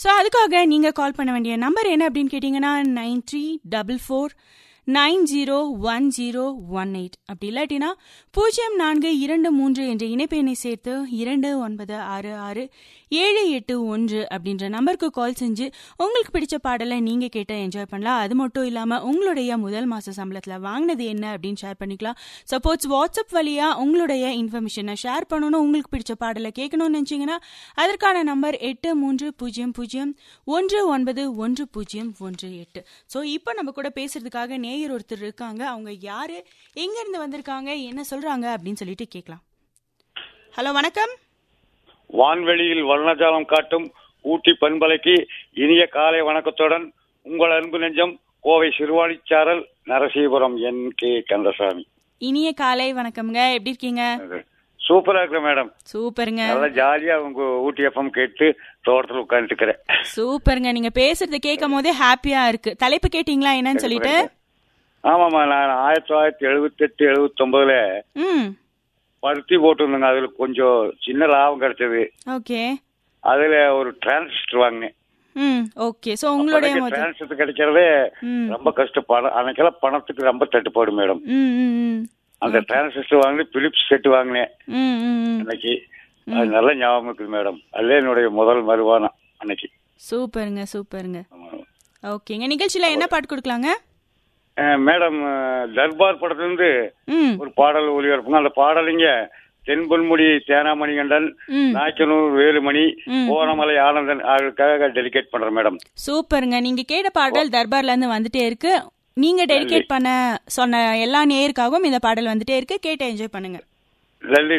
So அதுக்காக நீங்கள் கால் பண்ண வேண்டிய நம்பர் என்ன அப்படின்னு கேட்டிங்கன்னா nine three double four nine zero one zero one eight அப்படி இல்லாட்டினா பூஜ்ஜியம் நான்கு இரண்டு மூன்று என்ற இணைப்பு எண்ணை சேர்த்து இரண்டு ஒன்பது ஆறு ஆறு ஏழு எட்டு ஒன்று அப்படின்ற நம்பருக்கு கால் செஞ்சு உங்களுக்கு பிடிச்ச பாடலை நீங்கள் கேட்டு என்ஜாய் பண்ணலாம் அது மட்டும் இல்லாமல் உங்களுடைய முதல் மாத சம்பளத்தில் வாங்கினது என்ன அப்படின்னு ஷேர் பண்ணிக்கலாம் சப்போஸ் வாட்ஸ்அப் வழியாக உங்களுடைய இன்ஃபர்மேஷனை ஷேர் பண்ணணும் உங்களுக்கு பிடிச்ச பாடலை கேட்கணும்னு நினச்சிங்கன்னா அதற்கான நம்பர் எட்டு மூன்று பூஜ்ஜியம் பூஜ்ஜியம் ஒன்று ஒன்பது ஒன்று பூஜ்ஜியம் ஒன்று எட்டு ஸோ இப்போ நம்ம கூட பேசுறதுக்காக நேயர் ஒருத்தர் இருக்காங்க அவங்க யாரு எங்க இருந்து வந்திருக்காங்க என்ன சொல்றாங்க அப்படின்னு சொல்லிட்டு கேட்கலாம் ஹலோ வணக்கம் வான்வெளியில் வர்ணஜாலம் காட்டும் ஊட்டி பண்பலைக்கு இனிய காலை வணக்கத்துடன் உங்கள் அன்பு நெஞ்சம் கோவை சிறுவாணிச்சாரல் நரசீபுரம் என் கே கந்தசாமி இனிய காலை வணக்கம்ங்க எப்படி இருக்கீங்க சூப்பரா இருக்கு மேடம் சூப்பருங்க நல்லா ஜாலியா உங்க ஊட்டி எஃப்எம் கேட்டு தோட்டத்தில் உட்காந்துருக்கிறேன் சூப்பருங்க நீங்க பேசுறது கேட்கும் போதே ஹாப்பியா இருக்கு தலைப்பு கேட்டீங்களா என்னன்னு சொல்லிட்டு ஆமாமா நான் ஆயிரத்தி தொள்ளாயிரத்தி எழுபத்தி எட்டு எழுபத்தி ஒன்பதுல ம் பருத்தி போட்டிருந்தேங்க அதுல கொஞ்சம் சின்ன லாபம் கிடைச்சது ஓகே அதுல ஒரு டிரான்சிஸ்டர் வாங்கினேன் ம் ஓகே ஸோ உங்களுடைய முதல் டிரான்சிஸ்டர் கிடைக்கிறதே ம் ரொம்ப கஷ்டப்படும் அன்னைக்கெல்லாம் பணத்துக்கு ரொம்ப தட்டுப்பாடு மேடம் ம் ம் ம் அந்த டிரான்சிஸ்டர் வாங்கி பிலிப்ஸ் செட் வாங்கினேன் ம் ம் ம் அன்னைக்கு அது நல்ல ஞாபகம் இருக்குது மேடம் அதுல என்னுடைய முதல் மறுவானம் அன்னைக்கு சூப்பருங்க சூப்பருங்க ஓகேங்க நிகழ்ச்சியில என்ன பாட்டு கொடுக்கலாங்க அஹ் மேடம் அஹ் தர்பார் படத்திலிருந்து ம் ஒரு பாடல் ஒளிபரப்புங்க அந்த பாடலிங்க தென்பொன்முடி தேனாமணி கண்டன் ம் நாய்க்கனூர் வேலுமணி ம். ஓனமலை ஆனந்தன் அவர்களுக்காக டெலிகேட் பண்றேன் மேடம் சூப்பருங்க நீங்க கேட்ட பாடல் தர்பார்ல இருந்து வந்துட்டே இருக்கு நீங்க டெடிகேட் பண்ண சொன்ன எல்லா நேயருக்காகவும் இந்த பாடல் வந்துட்டே இருக்கு கேட்டு என்ஜாய் பண்ணுங்க லல்லி